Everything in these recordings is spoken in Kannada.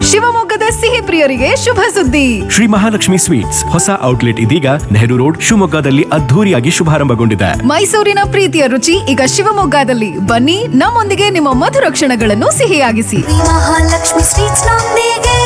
ಶಿವಮೊಗ್ಗದ ಸಿಹಿ ಪ್ರಿಯರಿಗೆ ಶುಭ ಸುದ್ದಿ ಶ್ರೀ ಮಹಾಲಕ್ಷ್ಮಿ ಸ್ವೀಟ್ಸ್ ಹೊಸ ಔಟ್ಲೆಟ್ ಇದೀಗ ನೆಹರು ರೋಡ್ ಶಿವಮೊಗ್ಗದಲ್ಲಿ ಅದ್ಧೂರಿಯಾಗಿ ಶುಭಾರಂಭಗೊಂಡಿದೆ ಮೈಸೂರಿನ ಪ್ರೀತಿಯ ರುಚಿ ಈಗ ಶಿವಮೊಗ್ಗದಲ್ಲಿ ಬನ್ನಿ ನಮ್ಮೊಂದಿಗೆ ನಿಮ್ಮ ಮಧುರ ಕ್ಷಣಗಳನ್ನು ಸಿಹಿಯಾಗಿಸಿ ಮಹಾಲಕ್ಷ್ಮಿ ಸ್ವೀಟ್ಸ್ ನೊಂದಿಗೆ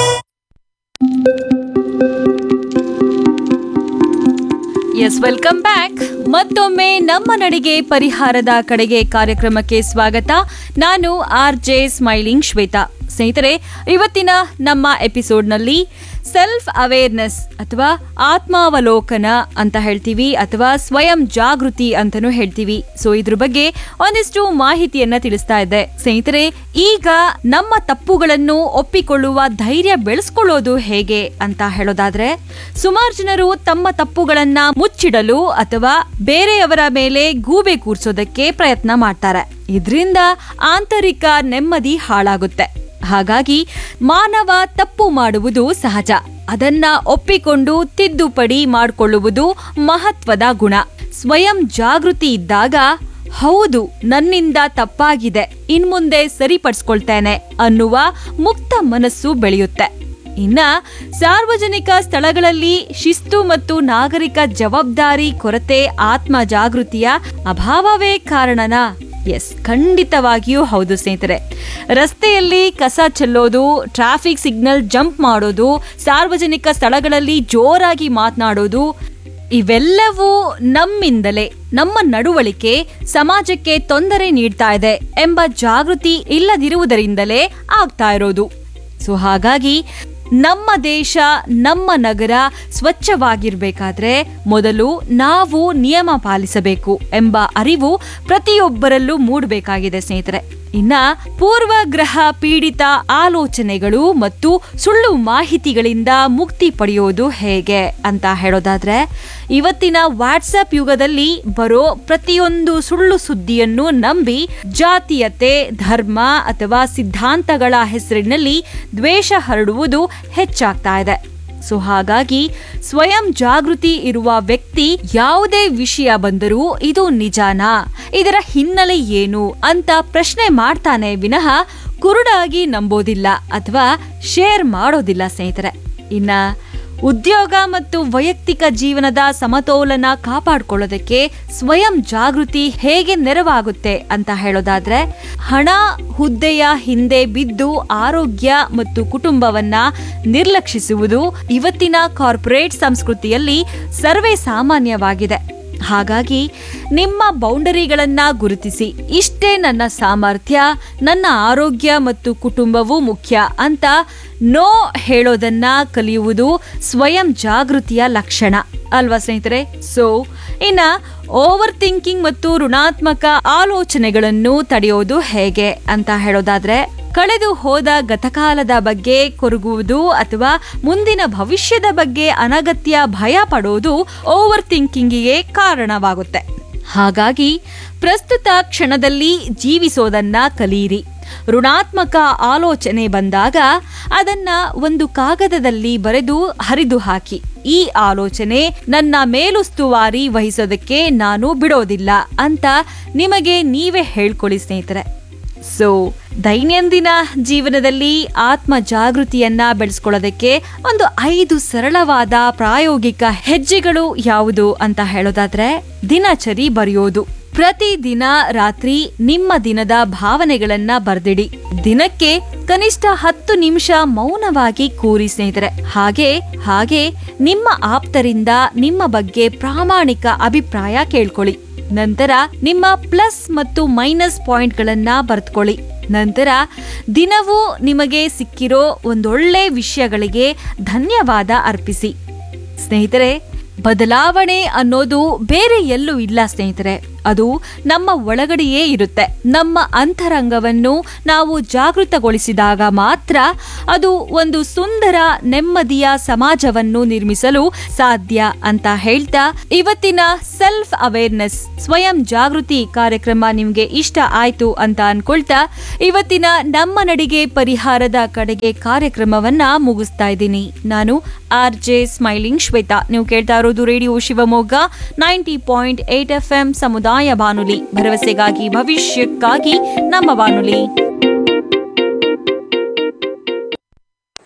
ಎಸ್ ವೆಲ್ಕಮ್ ಬ್ಯಾಕ್ ಮತ್ತೊಮ್ಮೆ ನಮ್ಮ ನಡಿಗೆ ಪರಿಹಾರದ ಕಡೆಗೆ ಕಾರ್ಯಕ್ರಮಕ್ಕೆ ಸ್ವಾಗತ ನಾನು ಆರ್ ಜೆ ಸ್ಮೈಲಿಂಗ್ ಶ್ವೇತಾ ಸ್ನೇಹಿತರೆ ಇವತ್ತಿನ ನಮ್ಮ ಎಪಿಸೋಡ್ನಲ್ಲಿ ಸೆಲ್ಫ್ ಅವೇರ್ನೆಸ್ ಅಥವಾ ಆತ್ಮಾವಲೋಕನ ಅಂತ ಹೇಳ್ತೀವಿ ಅಥವಾ ಸ್ವಯಂ ಜಾಗೃತಿ ಅಂತಲೂ ಹೇಳ್ತೀವಿ ಸೊ ಇದ್ರ ಬಗ್ಗೆ ಒಂದಿಷ್ಟು ಮಾಹಿತಿಯನ್ನ ತಿಳಿಸ್ತಾ ಇದ್ದೆ ಸ್ನೇಹಿತರೆ ಈಗ ನಮ್ಮ ತಪ್ಪುಗಳನ್ನು ಒಪ್ಪಿಕೊಳ್ಳುವ ಧೈರ್ಯ ಬೆಳೆಸ್ಕೊಳ್ಳೋದು ಹೇಗೆ ಅಂತ ಹೇಳೋದಾದ್ರೆ ಸುಮಾರು ಜನರು ತಮ್ಮ ತಪ್ಪುಗಳನ್ನ ಮುಚ್ಚಿಡಲು ಅಥವಾ ಬೇರೆಯವರ ಮೇಲೆ ಗೂಬೆ ಕೂರ್ಸೋದಕ್ಕೆ ಪ್ರಯತ್ನ ಮಾಡ್ತಾರೆ ಇದರಿಂದ ಆಂತರಿಕ ನೆಮ್ಮದಿ ಹಾಳಾಗುತ್ತೆ ಹಾಗಾಗಿ ಮಾನವ ತಪ್ಪು ಮಾಡುವುದು ಸಹಜ ಅದನ್ನ ಒಪ್ಪಿಕೊಂಡು ತಿದ್ದುಪಡಿ ಮಾಡಿಕೊಳ್ಳುವುದು ಮಹತ್ವದ ಗುಣ ಸ್ವಯಂ ಜಾಗೃತಿ ಇದ್ದಾಗ ಹೌದು ನನ್ನಿಂದ ತಪ್ಪಾಗಿದೆ ಇನ್ಮುಂದೆ ಸರಿಪಡಿಸ್ಕೊಳ್ತೇನೆ ಅನ್ನುವ ಮುಕ್ತ ಮನಸ್ಸು ಬೆಳೆಯುತ್ತೆ ಇನ್ನ ಸಾರ್ವಜನಿಕ ಸ್ಥಳಗಳಲ್ಲಿ ಶಿಸ್ತು ಮತ್ತು ನಾಗರಿಕ ಜವಾಬ್ದಾರಿ ಕೊರತೆ ಆತ್ಮ ಜಾಗೃತಿಯ ಅಭಾವವೇ ಕಾರಣನಾ ಎಸ್ ಖಂಡಿತವಾಗಿಯೂ ಹೌದು ಸ್ನೇಹಿತರೆ ರಸ್ತೆಯಲ್ಲಿ ಕಸ ಚೆಲ್ಲೋದು ಟ್ರಾಫಿಕ್ ಸಿಗ್ನಲ್ ಜಂಪ್ ಮಾಡೋದು ಸಾರ್ವಜನಿಕ ಸ್ಥಳಗಳಲ್ಲಿ ಜೋರಾಗಿ ಮಾತನಾಡೋದು ಇವೆಲ್ಲವೂ ನಮ್ಮಿಂದಲೇ ನಮ್ಮ ನಡವಳಿಕೆ ಸಮಾಜಕ್ಕೆ ತೊಂದರೆ ನೀಡ್ತಾ ಇದೆ ಎಂಬ ಜಾಗೃತಿ ಇಲ್ಲದಿರುವುದರಿಂದಲೇ ಆಗ್ತಾ ಇರೋದು ಸೊ ಹಾಗಾಗಿ ನಮ್ಮ ದೇಶ ನಮ್ಮ ನಗರ ಸ್ವಚ್ಛವಾಗಿರ್ಬೇಕಾದ್ರೆ ಮೊದಲು ನಾವು ನಿಯಮ ಪಾಲಿಸಬೇಕು ಎಂಬ ಅರಿವು ಪ್ರತಿಯೊಬ್ಬರಲ್ಲೂ ಮೂಡಬೇಕಾಗಿದೆ ಸ್ನೇಹಿತರೆ ಇನ್ನ ಪೂರ್ವಗ್ರಹ ಪೀಡಿತ ಆಲೋಚನೆಗಳು ಮತ್ತು ಸುಳ್ಳು ಮಾಹಿತಿಗಳಿಂದ ಮುಕ್ತಿ ಪಡೆಯೋದು ಹೇಗೆ ಅಂತ ಹೇಳೋದಾದ್ರೆ ಇವತ್ತಿನ ವಾಟ್ಸಪ್ ಯುಗದಲ್ಲಿ ಬರೋ ಪ್ರತಿಯೊಂದು ಸುಳ್ಳು ಸುದ್ದಿಯನ್ನು ನಂಬಿ ಜಾತೀಯತೆ ಧರ್ಮ ಅಥವಾ ಸಿದ್ಧಾಂತಗಳ ಹೆಸರಿನಲ್ಲಿ ದ್ವೇಷ ಹರಡುವುದು ಹೆಚ್ಚಾಗ್ತಾ ಇದೆ ಸೊ ಹಾಗಾಗಿ ಸ್ವಯಂ ಜಾಗೃತಿ ಇರುವ ವ್ಯಕ್ತಿ ಯಾವುದೇ ವಿಷಯ ಬಂದರೂ ಇದು ನಿಜಾನಾ ಇದರ ಹಿನ್ನೆಲೆ ಏನು ಅಂತ ಪ್ರಶ್ನೆ ಮಾಡ್ತಾನೆ ವಿನಃ ಕುರುಡಾಗಿ ನಂಬೋದಿಲ್ಲ ಅಥವಾ ಶೇರ್ ಮಾಡೋದಿಲ್ಲ ಸ್ನೇಹಿತರೆ ಇನ್ನ ಉದ್ಯೋಗ ಮತ್ತು ವೈಯಕ್ತಿಕ ಜೀವನದ ಸಮತೋಲನ ಕಾಪಾಡ್ಕೊಳ್ಳೋದಕ್ಕೆ ಸ್ವಯಂ ಜಾಗೃತಿ ಹೇಗೆ ನೆರವಾಗುತ್ತೆ ಅಂತ ಹೇಳೋದಾದ್ರೆ ಹಣ ಹುದ್ದೆಯ ಹಿಂದೆ ಬಿದ್ದು ಆರೋಗ್ಯ ಮತ್ತು ಕುಟುಂಬವನ್ನ ನಿರ್ಲಕ್ಷಿಸುವುದು ಇವತ್ತಿನ ಕಾರ್ಪೊರೇಟ್ ಸಂಸ್ಕೃತಿಯಲ್ಲಿ ಸರ್ವೇ ಸಾಮಾನ್ಯವಾಗಿದೆ ಹಾಗಾಗಿ ನಿಮ್ಮ ಬೌಂಡರಿಗಳನ್ನ ಗುರುತಿಸಿ ಇಷ್ಟೇ ನನ್ನ ಸಾಮರ್ಥ್ಯ ನನ್ನ ಆರೋಗ್ಯ ಮತ್ತು ಕುಟುಂಬವೂ ಮುಖ್ಯ ಅಂತ ನೋ ಹೇಳೋದನ್ನ ಕಲಿಯುವುದು ಸ್ವಯಂ ಜಾಗೃತಿಯ ಲಕ್ಷಣ ಅಲ್ವಾ ಸ್ನೇಹಿತರೆ ಸೊ ಇನ್ನ ಓವರ್ ಥಿಂಕಿಂಗ್ ಮತ್ತು ಋಣಾತ್ಮಕ ಆಲೋಚನೆಗಳನ್ನು ತಡೆಯೋದು ಹೇಗೆ ಅಂತ ಹೇಳೋದಾದ್ರೆ ಕಳೆದು ಹೋದ ಗತಕಾಲದ ಬಗ್ಗೆ ಕೊರಗುವುದು ಅಥವಾ ಮುಂದಿನ ಭವಿಷ್ಯದ ಬಗ್ಗೆ ಅನಗತ್ಯ ಭಯ ಪಡೋದು ಓವರ್ ಥಿಂಕಿಂಗಿಗೆ ಕಾರಣವಾಗುತ್ತೆ ಹಾಗಾಗಿ ಪ್ರಸ್ತುತ ಕ್ಷಣದಲ್ಲಿ ಜೀವಿಸೋದನ್ನ ಕಲಿಯಿರಿ ಋಣಾತ್ಮಕ ಆಲೋಚನೆ ಬಂದಾಗ ಅದನ್ನ ಒಂದು ಕಾಗದದಲ್ಲಿ ಬರೆದು ಹರಿದು ಹಾಕಿ ಈ ಆಲೋಚನೆ ನನ್ನ ಮೇಲುಸ್ತುವಾರಿ ವಹಿಸೋದಕ್ಕೆ ನಾನು ಬಿಡೋದಿಲ್ಲ ಅಂತ ನಿಮಗೆ ನೀವೇ ಹೇಳ್ಕೊಳ್ಳಿ ಸ್ನೇಹಿತರೆ ಸೊ ದೈನಂದಿನ ಜೀವನದಲ್ಲಿ ಆತ್ಮ ಜಾಗೃತಿಯನ್ನ ಬೆಳೆಸ್ಕೊಳ್ಳೋದಕ್ಕೆ ಒಂದು ಐದು ಸರಳವಾದ ಪ್ರಾಯೋಗಿಕ ಹೆಜ್ಜೆಗಳು ಯಾವುದು ಅಂತ ಹೇಳೋದಾದ್ರೆ ದಿನಚರಿ ಬರೆಯೋದು ಪ್ರತಿದಿನ ರಾತ್ರಿ ನಿಮ್ಮ ದಿನದ ಭಾವನೆಗಳನ್ನ ಬರ್ದಿಡಿ ದಿನಕ್ಕೆ ಕನಿಷ್ಠ ಹತ್ತು ನಿಮಿಷ ಮೌನವಾಗಿ ಕೂರಿ ಸ್ನೇಹಿತರೆ ಹಾಗೆ ಹಾಗೆ ನಿಮ್ಮ ಆಪ್ತರಿಂದ ನಿಮ್ಮ ಬಗ್ಗೆ ಪ್ರಾಮಾಣಿಕ ಅಭಿಪ್ರಾಯ ಕೇಳ್ಕೊಳ್ಳಿ ನಂತರ ನಿಮ್ಮ ಪ್ಲಸ್ ಮತ್ತು ಮೈನಸ್ ಪಾಯಿಂಟ್ಗಳನ್ನ ಬರೆದುಕೊಳ್ಳಿ ನಂತರ ದಿನವೂ ನಿಮಗೆ ಸಿಕ್ಕಿರೋ ಒಂದೊಳ್ಳೆ ವಿಷಯಗಳಿಗೆ ಧನ್ಯವಾದ ಅರ್ಪಿಸಿ ಸ್ನೇಹಿತರೆ ಬದಲಾವಣೆ ಅನ್ನೋದು ಬೇರೆ ಎಲ್ಲೂ ಇಲ್ಲ ಸ್ನೇಹಿತರೆ ಅದು ನಮ್ಮ ಒಳಗಡೆಯೇ ಇರುತ್ತೆ ನಮ್ಮ ಅಂತರಂಗವನ್ನು ನಾವು ಜಾಗೃತಗೊಳಿಸಿದಾಗ ಮಾತ್ರ ಅದು ಒಂದು ಸುಂದರ ನೆಮ್ಮದಿಯ ಸಮಾಜವನ್ನು ನಿರ್ಮಿಸಲು ಸಾಧ್ಯ ಅಂತ ಹೇಳ್ತಾ ಇವತ್ತಿನ ಸೆಲ್ಫ್ ಅವೇರ್ನೆಸ್ ಸ್ವಯಂ ಜಾಗೃತಿ ಕಾರ್ಯಕ್ರಮ ನಿಮ್ಗೆ ಇಷ್ಟ ಆಯ್ತು ಅಂತ ಅನ್ಕೊಳ್ತಾ ಇವತ್ತಿನ ನಮ್ಮ ನಡಿಗೆ ಪರಿಹಾರದ ಕಡೆಗೆ ಕಾರ್ಯಕ್ರಮವನ್ನ ಮುಗಿಸ್ತಾ ಇದ್ದೀನಿ ನಾನು ಆರ್ ಜೆ ಸ್ಮೈಲಿಂಗ್ ಶ್ವೇತಾ ನೀವು ಕೇಳ್ತಾ ಇರೋದು radio Shivamogga ninety point eight F M ಸಮುದಾಯ ಬಾನುಲಿ ಭರವಸೆಗಾಗಿ ಭವಿಷ್ಯಕ್ಕಾಗಿ ನಮ್ಮ ಬಾನುಲಿ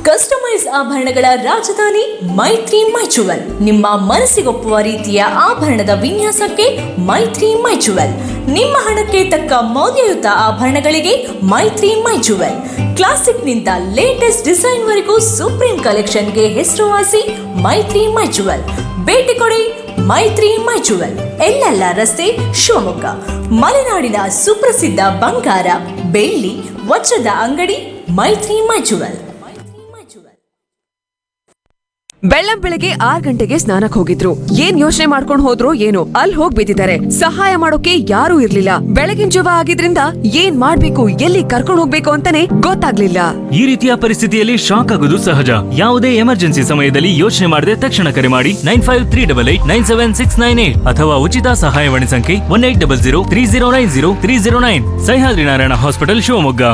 ಕಸ್ಟಮೈಸ್ ಆಭರಣಗಳ ರಾಜಧಾನಿ ಮೈತ್ರಿ ಮೈಚುವಲ್ ನಿಮ್ಮ ಮನಸ್ಸಿಗೊಪ್ಪುವ ರೀತಿಯ ಆಭರಣದ ವಿನ್ಯಾಸಕ್ಕೆ ಮೈತ್ರಿ ಮೈಚುವಲ್ ನಿಮ್ಮ ಹಣಕ್ಕೆ ತಕ್ಕ ಮೌಲ್ಯಯುತ ಆಭರಣಗಳಿಗೆ ಮೈತ್ರಿ ಮೈಚುವಲ್ ಕ್ಲಾಸಿಕ್ನಿಂದ ಲೇಟೆಸ್ಟ್ ಡಿಸೈನ್ ವರೆಗೂ ಸುಪ್ರೀಂ ಕಲೆಕ್ಷನ್ಗೆ ಹೆಸರುವಾಸಿ ಮೈತ್ರಿ ಮೈಚುವಲ್ ಭೇಟಿ ಕೊಡಿ ಮೈತ್ರಿ ಮೈಚುವಲ್ ಎಲ್ಲೆಲ್ಲ ರಸ್ತೆ ಶಿವಮೊಗ್ಗ ಮಲೆನಾಡಿನ ಸುಪ್ರಸಿದ್ಧ ಬಂಗಾರ ಬೆಳ್ಳಿ ವಜ್ರದ ಅಂಗಡಿ ಮೈತ್ರಿ ಮೈಚುವಲ್ ಬೆಳ್ಳಂ ಬೆಳಗ್ಗೆ ಆರ್ ಗಂಟೆಗೆ ಸ್ನಾನಕ್ ಹೋಗಿದ್ರು ಏನ್ ಯೋಚನೆ ಮಾಡ್ಕೊಂಡ್ ಹೋದ್ರು ಏನೋ ಅಲ್ಲಿ ಹೋಗ್ ಬಿದ್ದಿದ್ದಾರೆ ಸಹಾಯ ಮಾಡೋಕೆ ಯಾರೂ ಇರ್ಲಿಲ್ಲ ಬೆಳಗಿನ ಜವ ಆಗಿದ್ರಿಂದ ಏನ್ ಮಾಡ್ಬೇಕು ಎಲ್ಲಿ ಕರ್ಕೊಂಡ್ ಹೋಗ್ಬೇಕು ಅಂತಾನೆ ಗೊತ್ತಾಗ್ಲಿಲ್ಲ ಈ ರೀತಿಯ ಪರಿಸ್ಥಿತಿಯಲ್ಲಿ ಶಾಕ್ ಆಗೋದು ಸಹಜ ಯಾವುದೇ ಎಮರ್ಜೆನ್ಸಿ ಸಮಯದಲ್ಲಿ ಯೋಚನೆ ಮಾಡದೆ ತಕ್ಷಣ ಕರೆ ಮಾಡಿ nine five three double eight nine seven six nine eight ಅಥವಾ ಉಚಿತ ಸಹಾಯವಾಣಿ ಸಂಖ್ಯೆ one eight double zero three zero nine zero three zero nine Sahyadri Narayana hospital Shivamogga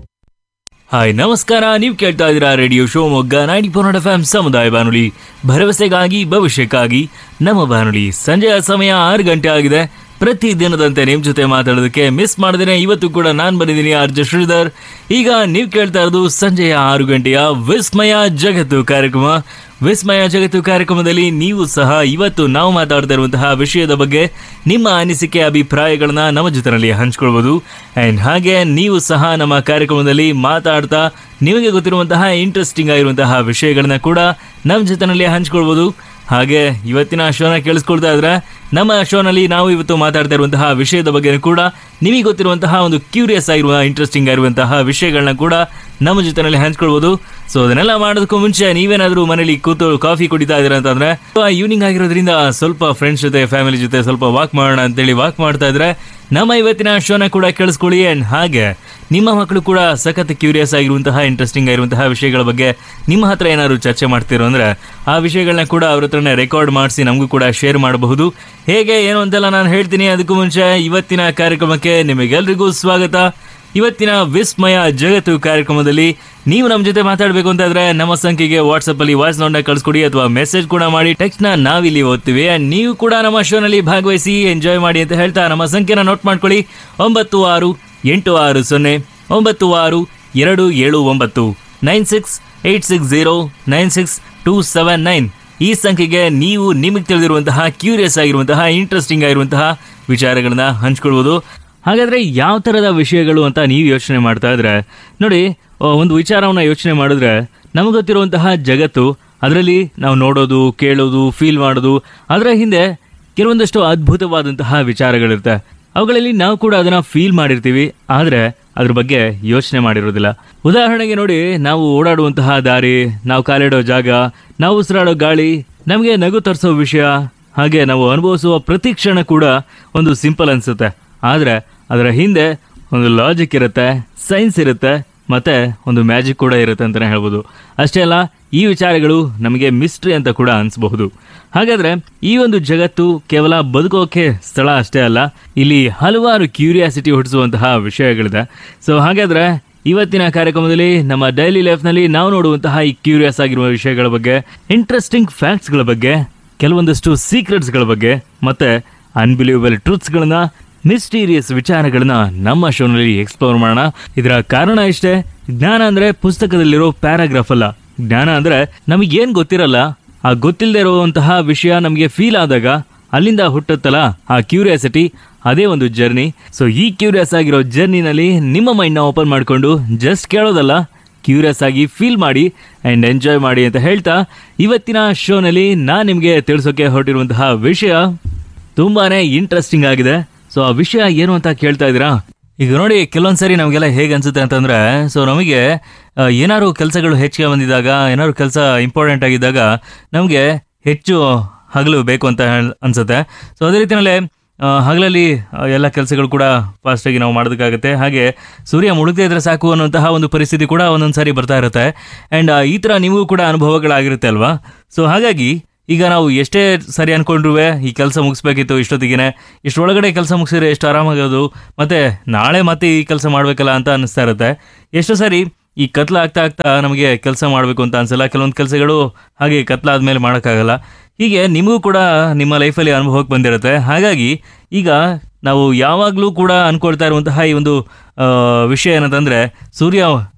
hi ನಮಸ್ಕಾರ ನೀವು ಕೇಳ್ತಾ ಇದ್ದೀರಾ radio Shivamogga ninety four F M ಸಮುದಾಯ ಬಾನುಲಿ ಭರವಸೆಗಾಗಿ ಭವಿಷ್ಯಕ್ಕಾಗಿ ನಮ್ಮ ಬಾನುಲಿ ಸಂಜೆಯ ಸಮಯ ಆರು ಗಂಟೆ ಆಗಿದೆ ಪ್ರತಿ ದಿನದಂತೆ ನಿಮ್ಮ ಜೊತೆ ಮಾತಾಡೋದಕ್ಕೆ ಮಿಸ್ ಮಾಡಿದ್ರೆ ಇವತ್ತು ಕೂಡ ನಾನು ಬಂದಿದ್ದೀನಿ ಆರ್ ಜೆ ಶ್ರೀಧರ್ ಈಗ ನೀವು ಕೇಳ್ತಾ ಇರೋದು ಸಂಜೆಯ ಆರು ಗಂಟೆಯ ವಿಸ್ಮಯ ಜಗತ್ತು ಕಾರ್ಯಕ್ರಮ ವಿಸ್ಮಯ ಜಗತ್ತು ಕಾರ್ಯಕ್ರಮದಲ್ಲಿ ನೀವು ಸಹ ಇವತ್ತು ನಾವು ಮಾತಾಡ್ತಾ ಇರುವಂತಹ ವಿಷಯದ ಬಗ್ಗೆ ನಿಮ್ಮ ಅನಿಸಿಕೆ ಅಭಿಪ್ರಾಯಗಳನ್ನ ನಮ್ಮ ಜೊತೆನಲ್ಲಿ ಹಂಚ್ಕೊಳ್ಬೋದು ಆ್ಯಂಡ್ ಹಾಗೆ ನೀವು ಸಹ ನಮ್ಮ ಕಾರ್ಯಕ್ರಮದಲ್ಲಿ ಮಾತಾಡ್ತಾ ನಿಮಗೆ ಗೊತ್ತಿರುವಂತಹ ಇಂಟ್ರೆಸ್ಟಿಂಗ್ ಆಗಿರುವಂತಹ ವಿಷಯಗಳನ್ನ ಕೂಡ ನಮ್ಮ ಜೊತೆನಲ್ಲಿ ಹಂಚ್ಕೊಳ್ಬೋದು ಹಾಗೆ ಇವತ್ತಿನ ಶೋನ ಕೇಳಿಸ್ಕೊಳ್ತಾ ಇದ್ರೆ ನಮ್ಮ ಶೋನಲ್ಲಿ ನಾವು ಇವತ್ತು ಮಾತಾಡ್ತಾ ಇರುವಂತಹ ವಿಷಯದ ಬಗ್ಗೆ ಕೂಡ ನಿಮಗೆ ಗೊತ್ತಿರುವಂತಹ ಒಂದು ಕ್ಯೂರಿಯಸ್ ಆಗಿರುವ ಇಂಟ್ರೆಸ್ಟಿಂಗ್ ಆಗಿರುವಂತಹ ವಿಷಯಗಳನ್ನ ಕೂಡ ನಮ್ಮ ಜೊತೆನಲ್ಲಿ ಹಂಚ್ಕೊಳ್ಬೋದು ಸೊ ಅದನ್ನೆಲ್ಲ ಮಾಡೋದಕ್ಕೂ ಮುಂಚೆ ನೀವೇನಾದರೂ ಮನೇಲಿ ಕೂತು ಕಾಫಿ ಕುಡಿತಾ ಇದ್ದೀರಾ ಅಂತಂದ್ರೆ ಈವ್ನಿಂಗ್ ಆಗಿರೋದ್ರಿಂದ ಸ್ವಲ್ಪ ಫ್ರೆಂಡ್ಸ್ ಜೊತೆ ಫ್ಯಾಮಿಲಿ ಜೊತೆ ಸ್ವಲ್ಪ ವಾಕ್ ಮಾಡೋಣ ಅಂತೇಳಿ ವಾಕ್ ಮಾಡ್ತಾ ಇದ್ರೆ ನಮ್ಮ ಇವತ್ತಿನ ಶೋನ ಕೂಡ ಕೇಳಿಸ್ಕೊಳ್ಳಿ ಆ್ಯಂಡ್ ಹಾಗೆ ನಿಮ್ಮ ಮಕ್ಕಳು ಕೂಡ ಸಖತ್ ಕ್ಯೂರಿಯಸ್ ಆಗಿರುವಂತಹ ಇಂಟ್ರೆಸ್ಟಿಂಗ್ ಆಗಿರುವಂತಹ ವಿಷಯಗಳ ಬಗ್ಗೆ ನಿಮ್ಮ ಹತ್ರ ಏನಾದ್ರು ಚರ್ಚೆ ಮಾಡ್ತಿರೋ ಅಂದ್ರೆ ಆ ವಿಷಯಗಳನ್ನ ಕೂಡ ಅವ್ರ ಹತ್ರನೇ ರೆಕಾರ್ಡ್ ಮಾಡಿಸಿ ನಮಗೂ ಕೂಡ ಶೇರ್ ಮಾಡಬಹುದು ಹೇಗೆ ಏನು ಅಂತೆಲ್ಲ ನಾನು ಹೇಳ್ತೀನಿ ಅದಕ್ಕೂ ಮುಂಚೆ ಇವತ್ತಿನ ಕಾರ್ಯಕ್ರಮಕ್ಕೆ ನಿಮಗೆಲ್ರಿಗೂ ಸ್ವಾಗತ ಇವತ್ತಿನ ವಿಸ್ಮಯ ಜಗತ್ತು ಕಾರ್ಯಕ್ರಮದಲ್ಲಿ ನೀವು ನಮ್ಮ ಜೊತೆ ಮಾತಾಡಬೇಕು ಅಂತಾದ್ರೆ ನಮ್ಮ ಸಂಖ್ಯೆಗೆ ವಾಟ್ಸಪ್ ಅಲ್ಲಿ ವಾಯ್ಸ್ ನೋಟ್ನ ಕಳಿಸ್ಕೊಡಿ ಅಥವಾ ಮೆಸೇಜ್ ಕೂಡ ಮಾಡಿ ಟೆಕ್ಸ್ಟ್ ನ ನಾವಿಲ್ಲಿ ಓದ್ತೀವಿ And ನೀವು ಕೂಡ ನಮ್ಮ ಶೋನಲ್ಲಿ ಭಾಗವಹಿಸಿ ಎಂಜಾಯ್ ಮಾಡಿ ಅಂತ ಹೇಳ್ತಾ ನಮ್ಮ ಸಂಖ್ಯೆನ ನೋಟ್ ಮಾಡ್ಕೊಳ್ಳಿ ಒಂಬತ್ತು ಆರು ಎಂಟು ಆರು ಸೊನ್ನೆ ಒಂಬತ್ತು ಆರು ಎರಡು ಏಳು ಒಂಬತ್ತು nine six eight six zero nine six two seven nine ಈ ಸಂಖ್ಯೆಗೆ ನೀವು ನಿಮಗೆ ತಿಳಿದಿರುವಂತಹ ಕ್ಯೂರಿಯಸ್ ಆಗಿರುವಂತಹ ಇಂಟ್ರೆಸ್ಟಿಂಗ್ ಆಗಿರುವಂತಹ ವಿಚಾರಗಳನ್ನ ಹಂಚ್ಕೊಳ್ಬೋದು ಹಾಗಾದ್ರೆ ಯಾವ ಥರದ ವಿಷಯಗಳು ಅಂತ ನೀವು ಯೋಚನೆ ಮಾಡ್ತಾ ಇದ್ರೆ ನೋಡಿ ಆ, ಒಂದು ವಿಚಾರವನ್ನ ಯೋಚನೆ ಮಾಡಿದ್ರೆ ನಮಗೆ ಗೊತ್ತಿರುವಂತಹ ಜಗತ್ತು ಅದರಲ್ಲಿ ನಾವು ನೋಡೋದು ಕೇಳೋದು ಫೀಲ್ ಮಾಡೋದು ಅದರ ಹಿಂದೆ ಕೆಲವೊಂದಷ್ಟು ಅದ್ಭುತವಾದಂತಹ ವಿಚಾರಗಳಿರುತ್ತೆ ಅವುಗಳಲ್ಲಿ ನಾವು ಕೂಡ ಅದನ್ನ ಫೀಲ್ ಮಾಡಿರ್ತೀವಿ ಆದರೆ ಅದ್ರ ಬಗ್ಗೆ ಯೋಚನೆ ಮಾಡಿರೋದಿಲ್ಲ ಉದಾಹರಣೆಗೆ ನೋಡಿ ನಾವು ಓಡಾಡುವಂತಹ ದಾರಿ ನಾವು ಕಾಲಿಡೋ ಜಾಗ ನಾವು ಉಸಿರಾಡೋ ಗಾಳಿ ನಮಗೆ ನಗು ತರಿಸೋ ವಿಷಯ ಹಾಗೆ ನಾವು ಅನುಭವಿಸುವ ಪ್ರತಿ ಕ್ಷಣ ಕೂಡ ಒಂದು ಸಿಂಪಲ್ ಅನ್ಸುತ್ತೆ ಆದರೆ ಅದರ ಹಿಂದೆ ಒಂದು ಲಾಜಿಕ್ ಇರುತ್ತೆ ಸೈನ್ಸ್ ಇರುತ್ತೆ ಮತ್ತೆ ಒಂದು ಮ್ಯಾಜಿಕ್ ಕೂಡ ಇರುತ್ತೆ ಅಂತಲೇ ಹೇಳ್ಬೋದು ಅಷ್ಟೇ ಅಲ್ಲ ಈ ವಿಚಾರಗಳು ನಮಗೆ ಮಿಸ್ಟ್ರಿ ಅಂತ ಕೂಡ ಅನಿಸಬಹುದು ಹಾಗಾದ್ರೆ ಈ ಒಂದು ಜಗತ್ತು ಕೇವಲ ಬದುಕೋಕೆ ಸ್ಥಳ ಅಷ್ಟೇ ಅಲ್ಲ ಇಲ್ಲಿ ಹಲವಾರು ಕ್ಯೂರಿಯಾಸಿಟಿ ಹುಟ್ಟಿಸುವಂತಹ ವಿಷಯಗಳಿದೆ ಸೊ ಹಾಗಾದ್ರೆ ಇವತ್ತಿನ ಕಾರ್ಯಕ್ರಮದಲ್ಲಿ ನಮ್ಮ ಡೈಲಿ ಲೈಫ್ನಲ್ಲಿ ನಾವು ನೋಡುವಂತಹ ಈ ಕ್ಯೂರಿಯಸ್ ಆಗಿರುವ ವಿಷಯಗಳ ಬಗ್ಗೆ ಇಂಟ್ರೆಸ್ಟಿಂಗ್ ಫ್ಯಾಕ್ಟ್ಸ್ಗಳ ಬಗ್ಗೆ ಕೆಲವೊಂದಷ್ಟು ಸೀಕ್ರೆಟ್ಸ್ಗಳ ಬಗ್ಗೆ ಮತ್ತೆ ಅನ್ಬಿಲೀವಬಲ್ ಟ್ರೂತ್ಸ್ಗಳನ್ನ ಮಿಸ್ಟೀರಿಯಸ್ ವಿಚಾರಗಳನ್ನ ನಮ್ಮ ಶೋನಲ್ಲಿ ಎಕ್ಸ್ಪ್ಲೋರ್ ಮಾಡೋಣ ಇದರ ಕಾರಣ ಇಷ್ಟೇ ಜ್ಞಾನ ಅಂದ್ರೆ ಪುಸ್ತಕದಲ್ಲಿರೋ ಪ್ಯಾರಾಗ್ರಾಫ್ ಅಲ್ಲ ಜ್ಞಾನ ಅಂದ್ರೆ ನಮಗೇನ್ ಗೊತ್ತಿರಲ್ಲ ಆ ಗೊತ್ತಿಲ್ಲದೆ ಇರುವಂತಹ ವಿಷಯ ನಮಗೆ ಫೀಲ್ ಆದಾಗ ಅಲ್ಲಿಂದ ಹುಟ್ಟುತ್ತಲ್ಲ ಆ ಕ್ಯೂರಿಯಾಸಿಟಿ ಅದೇ ಒಂದು ಜರ್ನಿ ಸೊ ಈ ಕ್ಯೂರಿಯಸ್ ಆಗಿರೋ ಜರ್ನಿನಲ್ಲಿ ನಿಮ್ಮ ಮೈಂಡ್ನ ಓಪನ್ ಮಾಡಿಕೊಂಡು ಜಸ್ಟ್ ಕೇಳೋದಲ್ಲ ಕ್ಯೂರಿಯಸ್ ಆಗಿ ಫೀಲ್ ಮಾಡಿ ಆ್ಯಂಡ್ ಎಂಜಾಯ್ ಮಾಡಿ ಅಂತ ಹೇಳ್ತಾ ಇವತ್ತಿನ ಶೋನಲ್ಲಿ ನಾನು ನಿಮಗೆ ತಿಳಿಸೋಕೆ ಹೊರಟಿರುವಂತಹ ವಿಷಯ ತುಂಬಾನೇ ಇಂಟ್ರೆಸ್ಟಿಂಗ್ ಆಗಿದೆ ಸೊ ಆ ವಿಷಯ ಏನು ಅಂತ ಕೇಳ್ತಾ ಇದ್ದೀರಾ ಈಗ ನೋಡಿ ಕೆಲವೊಂದ್ಸರಿ ನಮಗೆಲ್ಲ ಹೇಗೆ ಅನ್ಸುತ್ತೆ ಅಂತಂದ್ರೆ ಸೊ ನಮಗೆ ಆ, ಏನಾದ್ರು ಕೆಲಸಗಳು ಹೆಚ್ಚಿಗೆ ಬಂದಿದ್ದಾಗ ಏನಾದ್ರು ಕೆಲಸ ಇಂಪಾರ್ಟೆಂಟ್ ಆಗಿದ್ದಾಗ ನಮಗೆ ಹೆಚ್ಚು ಹಗಲು ಬೇಕು ಅಂತ ಹೇಳ್- ಅನ್ಸುತ್ತೆ ಸೊ ಅದೇ ರೀತಿಯಲ್ಲೇ ಆ, ಹಗಲಲ್ಲಿ ಆ, ಎಲ್ಲ ಕೆಲಸಗಳು ಕೂಡ ಫಾಸ್ಟಾಗಿ ನಾವು ಮಾಡೋದಕ್ಕಾಗುತ್ತೆ ಹಾಗೆ ಸೂರ್ಯ ಮುಳುಗದೇ ಇದ್ರೆ ಸಾಕು ಅನ್ನುವಂತಹ ಒಂದು ಪರಿಸ್ಥಿತಿ ಕೂಡ ಒಂದೊಂದು ಸಾರಿ ಬರ್ತಾ ಇರುತ್ತೆ ಆ್ಯಂಡ್ ಈ ಥರ ನಿಮಗೂ ಕೂಡ ಅನುಭವಗಳಾಗಿರುತ್ತೆ ಅಲ್ವಾ ಸೊ ಹಾಗಾಗಿ ಈಗ ನಾವು ಎಷ್ಟೇ ಸರಿ ಅನ್ಕೊಂಡ್ರೂ ಈ ಕೆಲಸ ಮುಗಿಸ್ಬೇಕಿತ್ತು ಇಷ್ಟೊತ್ತಿಗೆ ಇಷ್ಟರೊಳಗಡೆ ಕೆಲಸ ಮುಗಿಸಿದ್ರೆ ಎಷ್ಟು ಆರಾಮಾಗೋದು ಮತ್ತೆ ನಾಳೆ ಮತ್ತೆ ಈ ಕೆಲಸ ಮಾಡಬೇಕಲ್ಲ ಅಂತ ಅನ್ನಿಸ್ತಾ ಇರುತ್ತೆ ಎಷ್ಟು ಸರಿ ಈ ಕತ್ಲ ಆಗ್ತಾ ಆಗ್ತಾ ನಮಗೆ ಕೆಲಸ ಮಾಡಬೇಕು ಅಂತ ಅನ್ಸಲ್ಲ ಕೆಲವೊಂದು ಕೆಲಸಗಳು ಹಾಗೆ ಕತ್ಲಾದ್ಮೇಲೆ ಮಾಡೋಕ್ಕಾಗಲ್ಲ ಹೀಗೆ ನಿಮಗೂ ಕೂಡ ನಿಮ್ಮ ಲೈಫಲ್ಲಿ ಅನುಭವಕ್ಕೆ ಬಂದಿರುತ್ತೆ ಹಾಗಾಗಿ ಈಗ ನಾವು ಯಾವಾಗಲೂ ಕೂಡ ಅನ್ಕೊಳ್ತಾ ಇರುವಂತಹ ಈ ಒಂದು ಆ, ವಿಷಯ ಏನಂತಂದ್ರೆ ಸೂರ್ಯ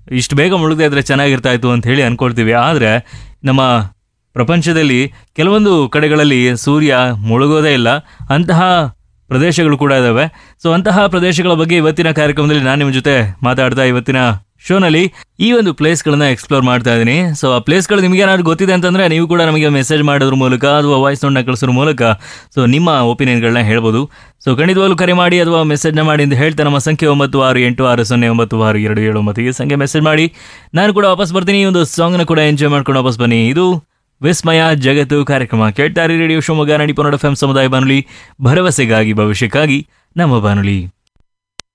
ಇಷ್ಟು ಬೇಗ ಮುಳುಗದೆ ಇದ್ರೆ ಚೆನ್ನಾಗಿರ್ತಾ ಇತ್ತು ಅಂತ ಹೇಳಿ ಅನ್ಕೊಳ್ತೀವಿ ಆದರೆ ನಮ್ಮ ಪ್ರಪಂಚದಲ್ಲಿ ಕೆಲವೊಂದು ಕಡೆಗಳಲ್ಲಿ ಸೂರ್ಯ ಮುಳುಗೋದೇ ಇಲ್ಲ ಅಂತಹ ಪ್ರದೇಶಗಳು ಕೂಡ ಇದ್ದಾವೆ ಸೊ ಅಂತಹ ಪ್ರದೇಶಗಳ ಬಗ್ಗೆ ಇವತ್ತಿನ ಕಾರ್ಯಕ್ರಮದಲ್ಲಿ ನಾನು ನಿಮ್ಮ ಜೊತೆ ಮಾತಾಡ್ತಾ ಇವತ್ತಿನ ಶೋನಲ್ಲಿ ಈ ಒಂದು ಪ್ಲೇಸ್ಗಳನ್ನ ಎಕ್ಸ್ಪ್ಲೋರ್ ಮಾಡ್ತಾ ಇದ್ದೀನಿ ಸೊ ಆ ಪ್ಲೇಸ್ಗಳು ನಿಮಗೆ ಏನಾದ್ರು ಗೊತ್ತಿದೆ ಅಂತಂದ್ರೆ ನೀವು ಕೂಡ ನಮಗೆ ಮೆಸೇಜ್ ಮಾಡೋದ್ರ ಮೂಲಕ ಅಥವಾ ವಾಯ್ಸ್ ನೋಟ್ನ ಕಳಿಸೋದ್ರ ಮೂಲಕ ಸೊ ನಿಮ್ಮ ಒಪಿನಿಯನ್ಗಳನ್ನ ಹೇಳ್ಬೋದು ಸೊ ಖಂಡಿತವಾಗ್ಲೂ ಕರೆ ಮಾಡಿ ಅಥವಾ ಮೆಸೇಜ್ನ ಮಾಡಿ ಅಂತ ಹೇಳ್ತಾ ನಮ್ಮ ಸಂಖ್ಯೆ ಒಂಬತ್ತು ಆರು ಎಂಟು ಆರು ಸೊನ್ನೆ ಒಂಬತ್ತು ಆರು ಎರಡು ಏಳು ಒಂಬತ್ತು ಈ ಸಂಖ್ಯೆ ಮೆಸೇಜ್ ಮಾಡಿ ನಾನು ಕೂಡ ವಾಪಸ್ ಬರ್ತೀನಿ ಈ ಒಂದು ಸಾಂಗ್ನ ಕೂಡ ಎಂಜಾಯ್ ಮಾಡ್ಕೊಂಡು ವಾಪಸ್ ಬನ್ನಿ ಇದು ವಿಸ್ಮಯ ಜಗತ್ತು ಕಾರ್ಯಕ್ರಮ ಕೇಳ್ತಾರೆ ರೇಡಿಯೋ ಶಿವಮೊಗ್ಗ ನಡಿ ಪನ್ನಡ ಎಫ್ ಸಮುದಾಯ ಬಾನುಲಿ ಭರವಸೆಗಾಗಿ ಭವಿಷ್ಯಕ್ಕಾಗಿ ನಮ್ಮ ಬಾನುಲಿ